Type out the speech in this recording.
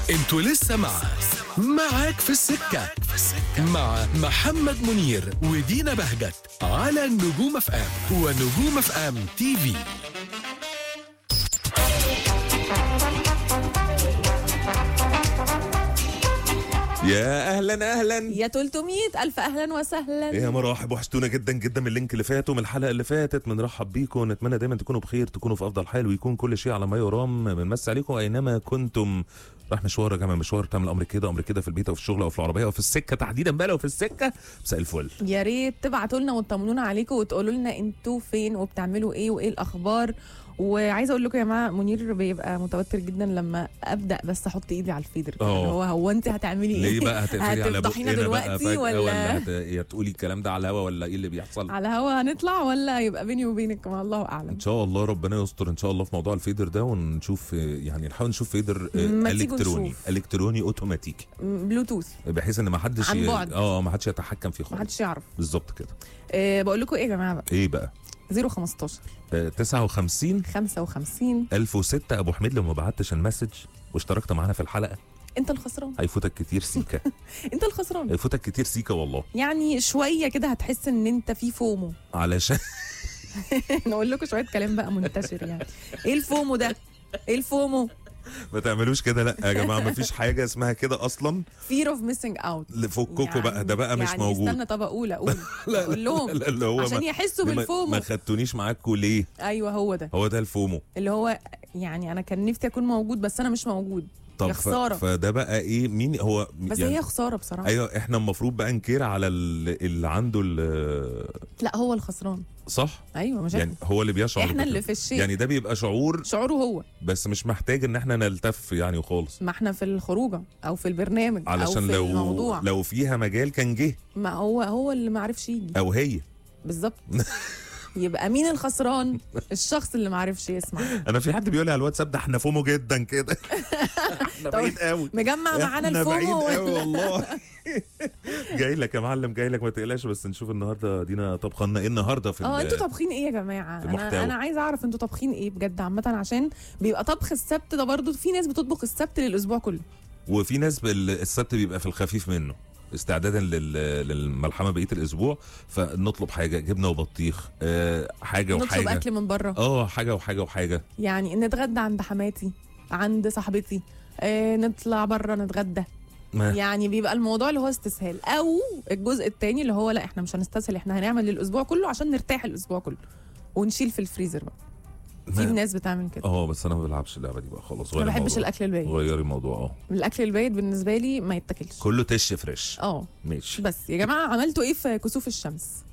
انتوا لسه مع معاك في السكة مع محمد منير ودينا بهجت على نجوم اف ام ونجوم اف ام تي في يا اهلا اهلا يا 300 ألف أهلا وسهلا يا مراحب وحشتونا جدا جدا من اللينك اللي فات ومن الحلقه اللي فاتت بنرحب بيكم ونتمنى دايما تكونوا بخير تكونوا في افضل حال ويكون كل شيء على ما يرام بنمسي عليكم اينما كنتم راح مشوار يا جماعه مشوار تعمل امر كده امر كده في البيت او في الشغل او في العربيه او في السكه تحديدا بقى لو في السكه مساء الفل يا ريت تبعتوا لنا وتطمنونا عليكم وتقولوا لنا انتوا فين وبتعملوا ايه وايه الأخبار وعايزه اقول لكم يا جماعه منير بيبقى متوتر جدا لما ابدا بس احط ايدي على الفيدر كده. اه. هو هو انت هتعملي ايه ليه بقى هتقفلي على هتفضحينا بقنا بقى دلوقتي فجأة ولا, ولا هت... يا تقولي الكلام ده على الهوا ولا ايه اللي بيحصل على هوا هنطلع ولا يبقى بيني وبينك ما الله اعلم ان شاء الله ربنا يستر ان شاء الله في موضوع الفيدر ده ونشوف يعني نحاول نشوف فيدر آه، ما تيجوا الكتروني نشوف. الكتروني اوتوماتيكي م- بلوتوث بحيث ان ما حدش عن ي- بعد. اه ما حدش يتحكم فيه ما خالص حدش يعرف بالظبط كده أه بقول لكم ايه يا جماعه بقى ايه بقى 015 آه 59 55 1006 ابو حميد لو ما بعتش المسج واشتركت معانا في الحلقه انت الخسران هيفوتك كتير سيكا انت الخسران هيفوتك كتير سيكا والله يعني شويه كده هتحس ان انت في فومو علشان نقول لكم شويه كلام بقى منتشر يعني ايه الفومو ده ايه الفومو ما تعملوش كده لا يا جماعه ما فيش حاجه اسمها كده اصلا fear of missing out فككوا بقى ده بقى مش يعني موجود استنى طب اقول اقول اقول لهم لا اللي هو عشان ما- يحسوا ما- بالفومو ما خدتونيش معاكوا ليه ايوه هو ده هو ده الفومو اللي هو يعني انا كان نفسي اكون موجود بس انا مش موجود طب يا ف- خسارة. فده بقى ايه مين هو بس يعني هي خساره بصراحه ايوه احنا المفروض بقى نكير على ال- اللي عنده ال- لا هو الخسران صح ايوه مش يعني احنا هو اللي بيشعر احنا بكده. اللي في الشيء يعني ده بيبقى شعور شعوره هو بس مش محتاج ان احنا نلتف يعني خالص ما احنا في الخروجه او في البرنامج او علشان في لو الموضوع لو فيها مجال كان جه ما هو هو اللي ما عرفش يجي او هي بالظبط يبقى مين الخسران الشخص اللي ما عرفش يسمع انا في حد بيقول لي على الواتساب ده احنا فومو جدا كده احنا بعيد قوي مجمع معانا احنا بعيد الفومو قوي ولا- والله جاي لك يا معلم جاي لك ما تقلقش بس نشوف النهارده دينا طبخنا ايه النهارده في اه ال- انتوا طابخين ايه يا جماعه المحتوى. انا انا عايزه اعرف انتوا طابخين ايه بجد عامه عشان بيبقى طبخ السبت ده برضو في ناس بتطبخ السبت للاسبوع كله وفي ناس بال- السبت بيبقى في الخفيف منه استعدادا لل- للملحمه بقيه الاسبوع فنطلب حاجه جبنه وبطيخ آه حاجه نطلب وحاجه اكل من بره اه حاجه وحاجه وحاجه يعني نتغدى عند حماتي عند صاحبتي آه نطلع بره نتغدى ما يعني بيبقى الموضوع اللي هو استسهال او الجزء التاني اللي هو لا احنا مش هنستسهل احنا هنعمل للاسبوع كله عشان نرتاح الاسبوع كله ونشيل في الفريزر بقى في ما- ناس بتعمل كده اه بس انا ما بلعبش اللعبه دي بقى خلاص ما غيري بحبش الموضوع. الاكل البايت غيري الموضوع اه الاكل البايت بالنسبه لي ما يتاكلش كله تش فريش اه ماشي بس يا جماعه عملتوا ايه في كسوف الشمس